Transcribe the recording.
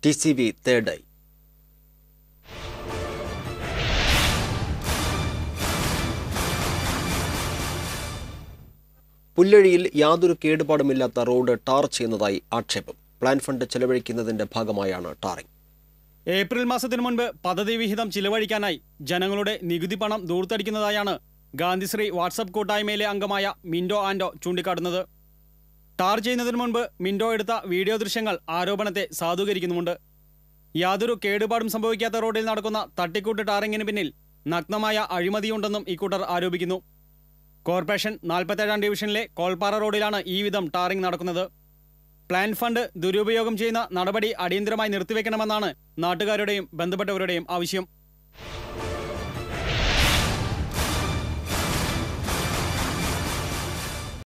T C B തേർഡായി പുല്ലഴിയിൽ യാതൊരു കേടുപാടുമില്ലാത്ത റോഡ് ടാർ ചെയ്യുന്നതായി ആക്ഷേപം പ്ലാൻ ഫണ്ട് ചെലവഴിക്കുന്നതിന്റെ ഭാഗമായാണ് ടാറിംഗ് ഏപ്രിൽ മാസത്തിനു മുൻപ് പദ്ധതി വിഹിതം ചിലവഴിക്കാനായി ജനങ്ങളുടെ നികുതി പണം ദൂർത്തടിക്കുന്നതായാണ് ഗാന്ധിശ്രീ വാട്സപ്പ് കൂട്ടായ്മയിലെ അംഗമായ മിൻഡോ ആൻഡോ ചൂണ്ടിക്കാട്ടുന്നത് ടാർ ചെയ്യുന്നതിനു മുൻപ് മിൻഡോ എടുത്ത വീഡിയോ ദൃശ്യങ്ങൾ ആരോപണത്തെ സാധൂകരിക്കുന്നുമുണ്ട് യാതൊരു കേടുപാടും സംഭവിക്കാത്ത റോഡിൽ നടക്കുന്ന തട്ടിക്കൂട്ട് ടാറിങ്ങിന് പിന്നിൽ നഗ്നമായ അഴിമതിയുണ്ടെന്നും ഇക്കൂട്ടർ ആരോപിക്കുന്നു കോർപ്പറേഷൻ നാൽപ്പത്തേഴാം ഡിവിഷനിലെ കോൾപ്പാറ റോഡിലാണ് ഈ വിധം ടാറിംഗ് നടക്കുന്നത് പ്ലാൻ ഫണ്ട് ദുരുപയോഗം ചെയ്യുന്ന നടപടി അടിയന്തരമായി നിർത്തിവെക്കണമെന്നാണ് നാട്ടുകാരുടെയും ബന്ധപ്പെട്ടവരുടെയും ആവശ്യം